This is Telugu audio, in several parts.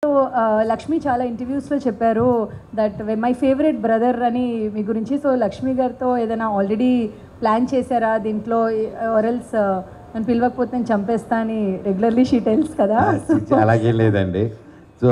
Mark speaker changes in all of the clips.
Speaker 1: సో లక్ష్మి చాలా ఇంటర్వ్యూస్లో చెప్పారు దట్ మై ఫేవరెట్ బ్రదర్ అని మీ గురించి సో లక్ష్మి గారితో ఏదైనా ఆల్రెడీ ప్లాన్ చేశారా దీంట్లో ఆర్ఎల్స్ నన్ను పిలవకపోతే నేను చంపేస్తా అని రెగ్యులర్లీ షీ టెల్స్ కదా
Speaker 2: అలాగే లేదండి సో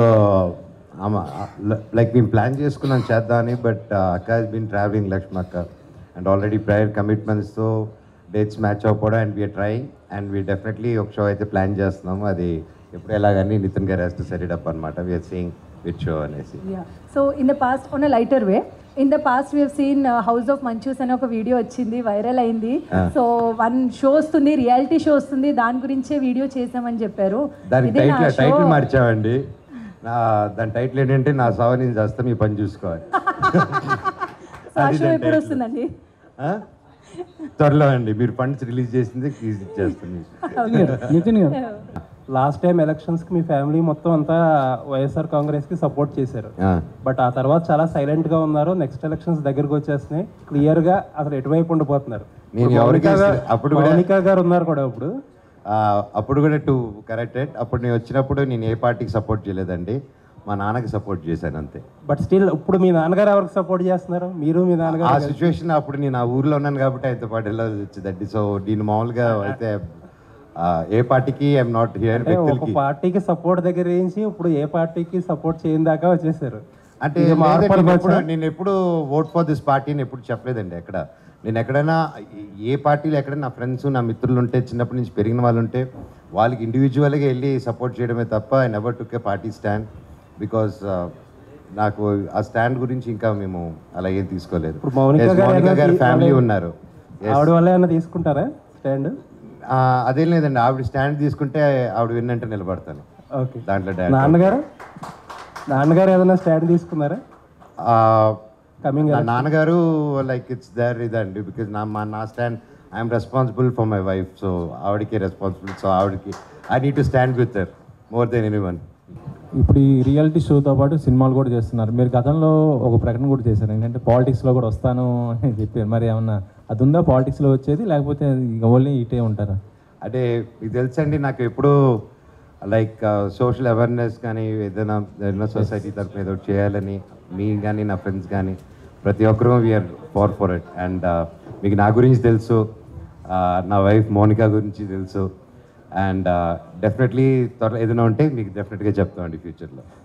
Speaker 2: లైక్ మేము ప్లాన్ చేసుకున్నాం చేద్దామని బట్ అక్క హెస్ బీన్ ట్రావెలింగ్ లక్ష్మి అక్క అండ్ ఆల్రెడీ ప్రయర్ కమిట్మెంట్స్తో డేట్స్ మ్యాచ్ అవ్వకపోవడం and we're trying and we definitely ఒక షో అయితే ప్లాన్ చేస్తున్నాము అది ఎప్పుడు ఎలాగని నితిన్ గారు వేస్తే సెట్ అప్ అనమాట వీఆర్ సీయింగ్ విత్ షో అనేసి
Speaker 1: so in the past on a lighter way in the past we seen house of Manchus అనే ఒక వీడియో వచ్చింది వైరల్ అయింది
Speaker 2: Ah.
Speaker 1: సో వన్ షో వస్తుంది రియాలిటీ షో వస్తుంది దాని గురించే వీడియో చేసామని చెప్పారు
Speaker 2: దాని
Speaker 1: ఇదే నా
Speaker 2: టైటిల్
Speaker 1: show.
Speaker 2: టైటిల్ మార్చామండి నా దాని టైటిల్ ఏంటంటే నా సావ నేను చేస్తా మీ పని చూసుకోవాలి
Speaker 1: సో ఆ
Speaker 2: అది
Speaker 1: షో
Speaker 2: దాని
Speaker 1: ఎప్పుడు
Speaker 2: title.
Speaker 1: వస్తుందండి
Speaker 2: ఆ? త్వరలో అండి మీరు ఫండ్స్ రిలీజ్ చేసింది ఇచ్చేస్తుంది
Speaker 3: నితిన్ గారు లాస్ట్ టైం ఎలక్షన్స్కి మీ ఫ్యామిలీ మొత్తం అంతా వైఎస్ఆర్ కాంగ్రెస్కి సపోర్ట్ చేశారు బట్ ఆ తర్వాత చాలా సైలెంట్గా ఉన్నారు నెక్స్ట్ ఎలక్షన్స్ దగ్గరకు వచ్చేస్తున్నాయి క్లియర్గా అసలు ఎటువైపు ఉండిపోతున్నారు
Speaker 2: నేను
Speaker 3: ఇప్పుడు
Speaker 2: ఎవరికి
Speaker 3: మౌనిక గారు-
Speaker 2: అప్పుడు కూడా-
Speaker 3: మౌనిక గారు ఉన్నారు కూడా ఇప్పుడు
Speaker 2: అప్పుడు కూడా టూ కరెక్టెడ్ అప్పుడు నేను వచ్చినప్పుడు నేను ఏ పార్టీకి సపోర్ట్ చేయలేదండి మా నాన్నకి సపోర్ట్ చేశాను అంతే
Speaker 3: బట్ స్టిల్ ఇప్పుడు మీ నాన్నగారు ఎవరికి సపోర్ట్ చేస్తున్నారు మీరు మీ
Speaker 2: ఆ
Speaker 3: నాన్నగారు
Speaker 2: సిచ్యువేషన్ అప్పుడు నేను ఆ ఊర్లో ఉన్నాను కాబట్టి ఆయనతో పాటు వెళ్ళాల్సి వచ్చిందండి సో నేను మామూలుగా అయితే ఆ, ఏ పార్టీకి ఐఎమ్ నాట్ హియర్
Speaker 3: అంటే ఒక
Speaker 2: వ్యక్తులకి
Speaker 3: పార్టీకి సపోర్ట్ దగ్గర నుంచి ఇప్పుడు ఏ పార్టీకి సపోర్ట్ చేయని దాకా వచ్చేసారు
Speaker 2: అంటే
Speaker 3: ఇది మార్పు
Speaker 2: లేదండి, నేను
Speaker 3: అనుకోవచ్చా?
Speaker 2: ఎప్పుడు నేను ఎప్పుడు ఓట్ ఫర్ దిస్ పార్టీని ఎప్పుడు చెప్పలేదండి ఎక్కడ నేను ఎక్కడైనా ఏ పార్టీలో ఎక్కడ నా ఫ్రెండ్స్ నా మిత్రులు ఉంటే చిన్నప్పటి నుంచి పెరిగిన వాళ్ళు ఉంటే వాళ్ళకి ఇండివిజువల్గా వెళ్ళి సపోర్ట్ చేయడమే తప్ప I never took a party stand because నాకు ఆ స్టాండ్ గురించి ఇంకా మేము అలా ఏం తీసుకోలేదు
Speaker 3: ఇప్పుడు మౌనిక
Speaker 2: Yes,
Speaker 3: గారు
Speaker 2: మౌనిక
Speaker 3: ఏమైనా
Speaker 2: గారి
Speaker 3: తీ-
Speaker 2: ఫ్యామిలీ
Speaker 3: ఆవిడ-
Speaker 2: ఉన్నారు Yes.
Speaker 3: ఆవిడ వల్ల ఏమైనా తీసుకుంటారా స్టాండ్
Speaker 2: ఆ, అదేం లేదండి ఆవిడ స్టాండ్ తీసుకుంటే ఆవిడ విన్నంటే నిలబడతాను
Speaker 3: ఓకే
Speaker 2: దాంట్లో డాన్స్
Speaker 3: నాన్నగారు నాన్నగారు ఏదైనా స్టాండ్ తీసుకున్నారా కమింగ్
Speaker 2: నా నాన్నగారు లైక్ ఇట్స్ దర్ ఇదండి బికాజ్ నా మా నా stand I'm responsible for my wife so ఆవిడకి రెస్పాన్సిబుల్ సో ఆవిడకి I need to stand with their more than anyone
Speaker 4: ఇప్పుడు ఈ రియాలిటీ షోతో పాటు సినిమాలు కూడా చేస్తున్నారు మీరు గతంలో ఒక ప్రకటన కూడా చేశారు ఏంటంటే పాలిటిక్స్లో కూడా వస్తాను అని చెప్పారు మరి ఏమన్నా అది ఉందా పాలిటిక్స్లో వచ్చేది లేకపోతే ఓన్లీ ఇటే ఉంటారా
Speaker 2: అంటే మీకు తెలుసండి నాకు ఎప్పుడు లైక్ సోషల్ అవేర్నెస్ కానీ ఏదైనా ఏదైనా సొసైటీ తరఫున ఏదో ఒకటి చేయాలని మీ కానీ నా ఫ్రెండ్స్ కానీ ప్రతి ఒక్కరూ we're far for it and మీకు నా గురించి తెలుసు uh, నా వైఫ్ మోనికా గురించి తెలుసు అండ్ డెఫినెట్లీ త్వరలో ఏదైనా ఉంటే మీకు డెఫినెట్గా చెప్తామండి ఫ్యూచర్లో